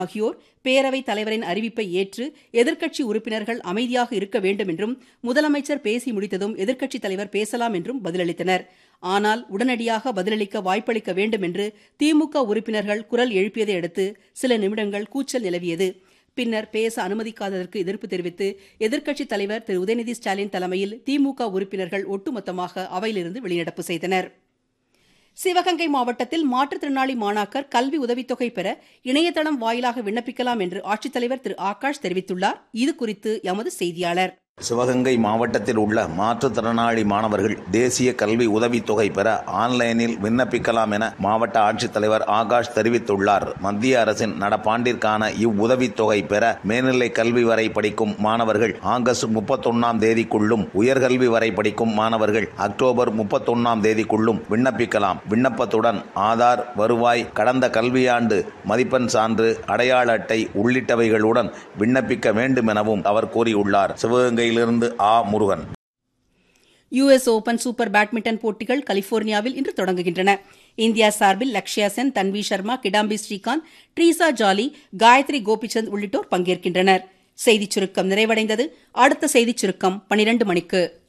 ஆகியோர் பேரவைத் தலைவரின் அறிவிப்பை ஏற்று எதிர்க்கட்சி உறுப்பினர்கள் அமைதியாக இருக்க வேண்டும் என்றும் முதலமைச்சர் பேசி முடித்ததும் எதிர்க்கட்சித் தலைவர் பேசலாம் என்றும் பதிலளித்தனர் ஆனால் உடனடியாக பதிலளிக்க வாய்ப்பளிக்க வேண்டும் என்று திமுக உறுப்பினர்கள் குரல் எழுப்பியதை அடுத்து சில நிமிடங்கள் கூச்சல் நிலவியது பின்னர் பேச அனுமதிக்காததற்கு எதிர்ப்பு தெரிவித்து எதிர்க்கட்சித் தலைவர் திரு உதயநிதி ஸ்டாலின் தலைமையில் திமுக உறுப்பினர்கள் ஒட்டுமொத்தமாக அவையிலிருந்து வெளிநடப்பு செய்தனர் சிவகங்கை மாவட்டத்தில் மாற்றுத்திறனாளி மாணாக்கர் கல்வி உதவித்தொகை பெற இணையதளம் வாயிலாக விண்ணப்பிக்கலாம் என்று ஆட்சித்தலைவர் திரு ஆகாஷ் தெரிவித்துள்ளார் இது குறித்து எமது செய்தியாளர் சிவகங்கை மாவட்டத்தில் உள்ள மாற்றுத்திறனாளி மாணவர்கள் தேசிய கல்வி உதவித்தொகை பெற ஆன்லைனில் விண்ணப்பிக்கலாம் என மாவட்ட ஆட்சித்தலைவர் ஆகாஷ் தெரிவித்துள்ளார் மத்திய அரசின் நடப்பாண்டிற்கான இவ்வுதவித்தொகை பெற மேல்நிலை கல்வி வரை படிக்கும் மாணவர்கள் ஆகஸ்ட் முப்பத்தொன்னாம் தேதிக்குள்ளும் உயர்கல்வி வரை படிக்கும் மாணவர்கள் அக்டோபர் முப்பத்தொன்னாம் தேதிக்குள்ளும் விண்ணப்பிக்கலாம் விண்ணப்பத்துடன் ஆதார் வருவாய் கடந்த கல்வியாண்டு மதிப்பெண் சான்று அடையாள அட்டை உள்ளிட்டவைகளுடன் விண்ணப்பிக்க வேண்டும் எனவும் அவர் கூறியுள்ளார் சிவகங்கை சிவகங்கையிலிருந்து ஆ Murugan US Open super badminton போட்டிகள் கலிபோர்னியாவில் இன்று தொடங்குகின்றன இந்தியா சார்பில் லக்ஷயா சென் தன்வி சர்மா கிடாம்பி ஸ்ரீகாந்த் ட்ரீசா ஜாலி காயத்ரி கோபிச்சந்த் உள்ளிட்டோர் பங்கேற்கின்றனர் செய்திச் சுருக்கம் நிறைவடைந்தது அடுத்த செய்திச் சுருக்கம் பனிரண்டு மணிக்கு